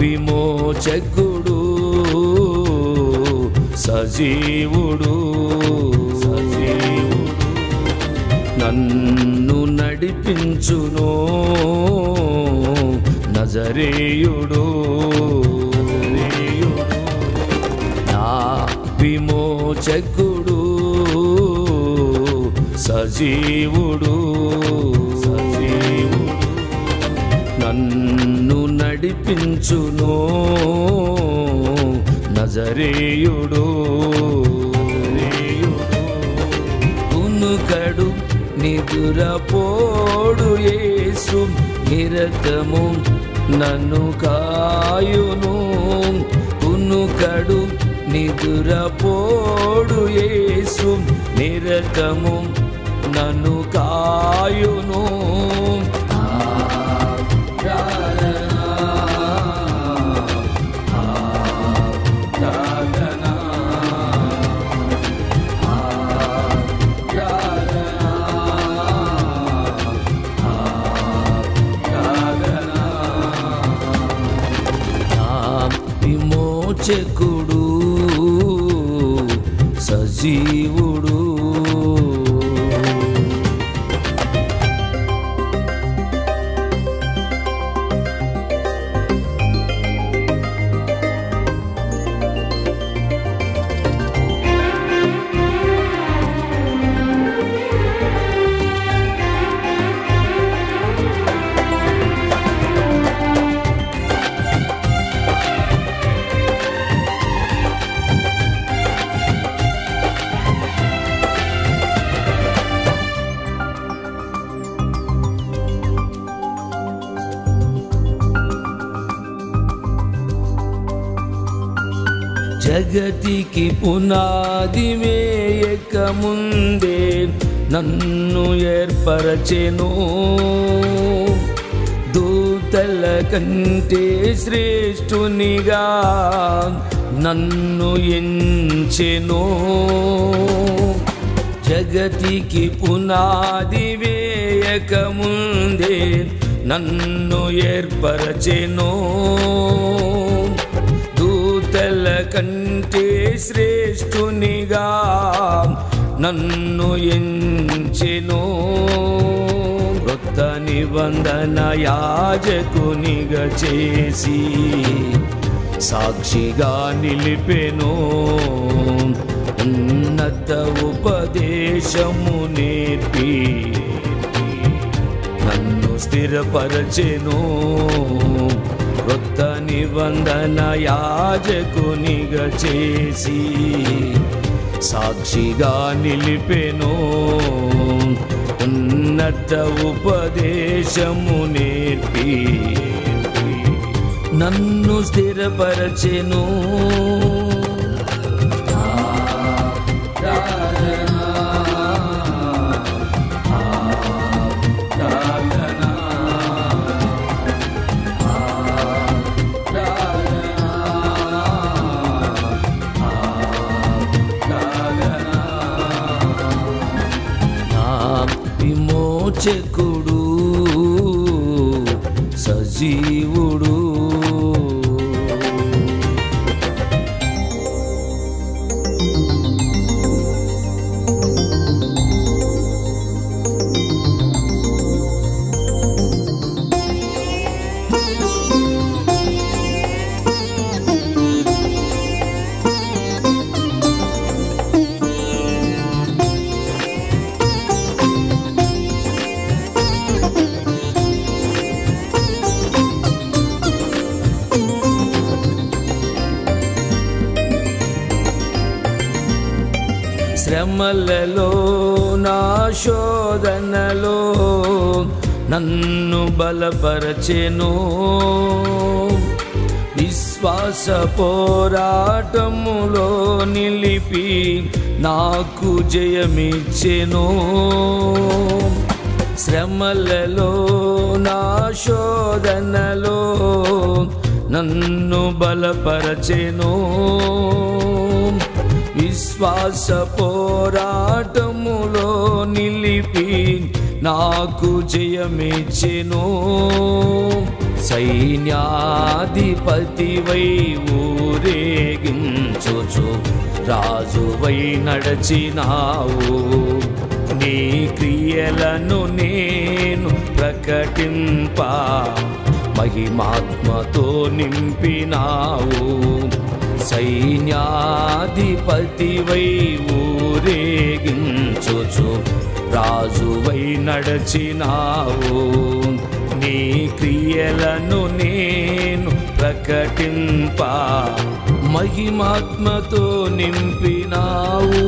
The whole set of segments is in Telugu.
విమోచకుడు సజీవుడు సజీవుడు నన్ను నడిపించును నజరేయుడు నజరేయుడు నా విమోచకుడు సజీవుడు సజీవుడు నన్ను నడిపించును నజరేయుడు నజరేయుడు కునుకడు నిదురపోడు యేసు నిరతము నన్ను కాయును కునుకడు నిదురపోడు యేసు నిరతము నన్ను కాయును నా విమోచకుడు సజీవుడు జగతికి పునాది వేయక ముందే నన్ను ఏర్పరచెను దూతల కంటే శ్రేష్ఠునిగా నన్ను ఎంచెను జగతికి పునాది వేయక ముందే నన్ను ఏర్పరచెను దూతల కంటే శ్రేష్ఠునిగా నన్ను ఎంచెను కొత్త నిబంధన యాజకునిగా చేసి సాక్షిగా నిలిపెను ఉన్నత ఉపదేశము నేర్పి నన్ను స్థిరపరచెను కొత్త నిబంధన యాజకునిగా చేసి సాక్షిగా నిలిపెను ఉన్నత ఉపదేశము నేర్పి నన్ను స్థిరపరచెను నా విమోచకుడు సజీవుడు శ్రమలలో నా శోధనలో నన్ను బలపరచెను విశ్వాస పోరాటములో నిలిపి నాకు జయమిచ్చెను శ్రమలలో నా శోధనలో నన్ను బలపరచెను విశ్వాస పోరాటములో నిలిపి నాకు జయమిచ్చెను సైన్యాధిపతివై ఊరేగించుచు రాజువై నడచినావు నీ క్రియలను నేను ప్రకటింప మహిమాత్మతో నింపినావు సైన్యాధిపతివై ఊరేగించుచు రాజువై నడచినావు నీ క్రియలను నేను ప్రకటింప మహిమాత్మతో నింపినావు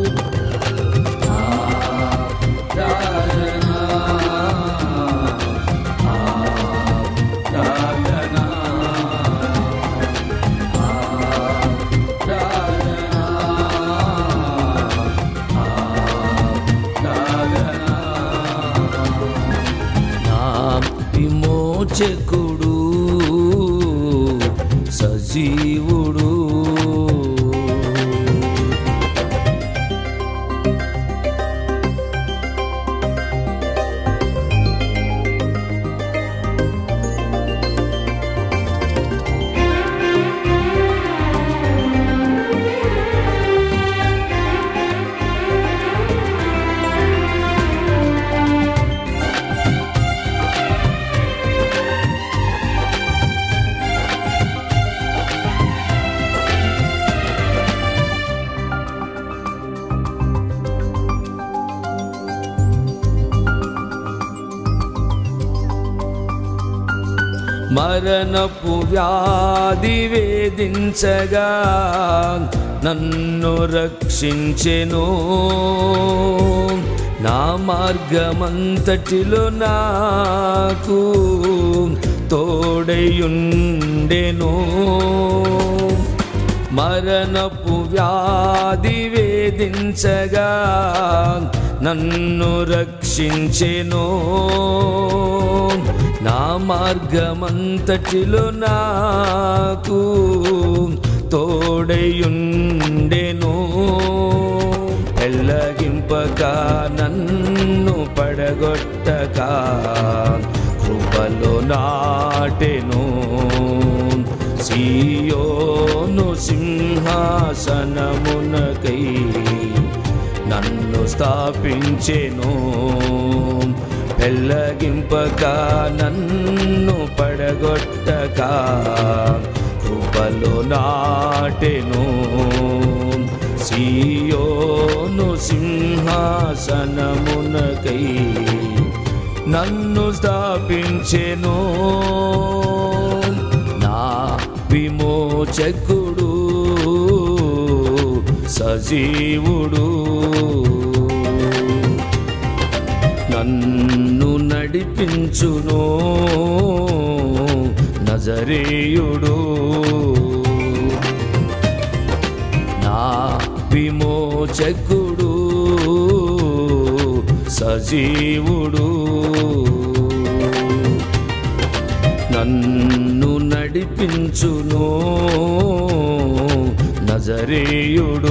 నా విమోచకుడు సజీవుడు మరణపు వ్యాధి వేధించగా నన్ను రక్షించెను నా మార్గమంతటిలో నాకు తోడయుండెను మరణపు వ్యాధి వేధించగా నన్ను రక్షించెను నా మార్గమంతటిలో నాకు తోడయుండెను ఎల్లగింపక నన్ను పడగొట్టక కృపలో నాటెను సియోను సింహాసనమునకై నన్ను స్థాపించెను పెళ్ళగింపక నన్ను పడగొట్టక కృపలో నాటెను సియోను సింహాసనమునకై నన్ను స్థాపించెను నా విమోచకుడు సజీవుడు నన్ను నడిపించును నజరేయుడు నా విమోచకుడు సజీవుడు నన్ను నడిపించును నజరేయుడు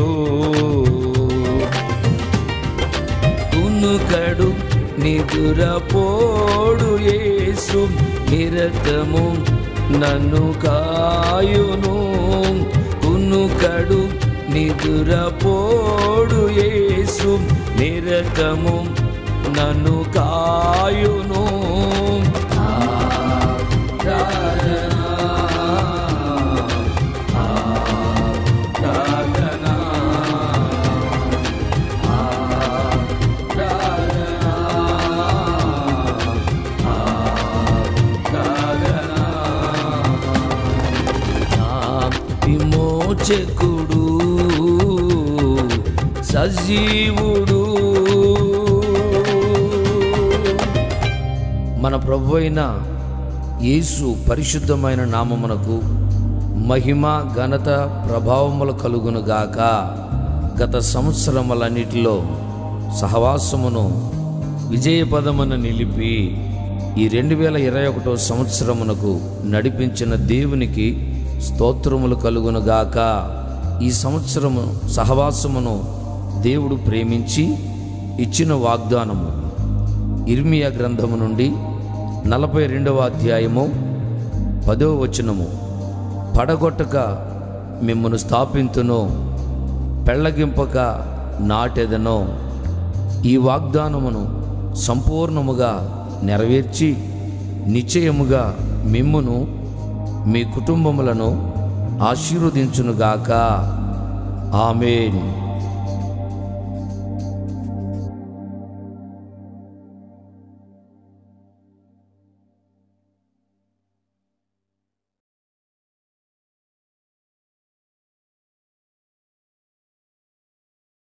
కునుకడు నిదురపోడు యేసు నిరతము నన్ను కాయును కునుకడు నిదురపోడు యేసు నిరతము నన్ను కాయును నా విమోచకుడు సజీవుడు మన ప్రభు అయిన యేసు పరిశుద్ధమైన నామమునకు మహిమ ఘనత ప్రభావములు కలుగునుగాక గత సంవత్సరములన్నిటిలో సహవాసమును విజయపదమును నిలిపి ఈ రెండు వేల ఇరవై ఒకటో సంవత్సరమునకు నడిపించిన దేవునికి స్తోత్రములు కలుగునుగాక ఈ సంవత్సరము సహవాసమును దేవుడు ప్రేమించి ఇచ్చిన వాగ్దానము ఇర్మియా గ్రంథము నుండి నలభై రెండవ అధ్యాయము పదో వచనము పడగొట్టక మిమ్మను స్థాపింతును పెళ్ళగింపక నాటెదనో ఈ వాగ్దానమును సంపూర్ణముగా నెరవేర్చి నిశ్చయముగా మిమ్మును మీ కుటుంబములను ఆశీర్వదించునుగాక ఆమెన్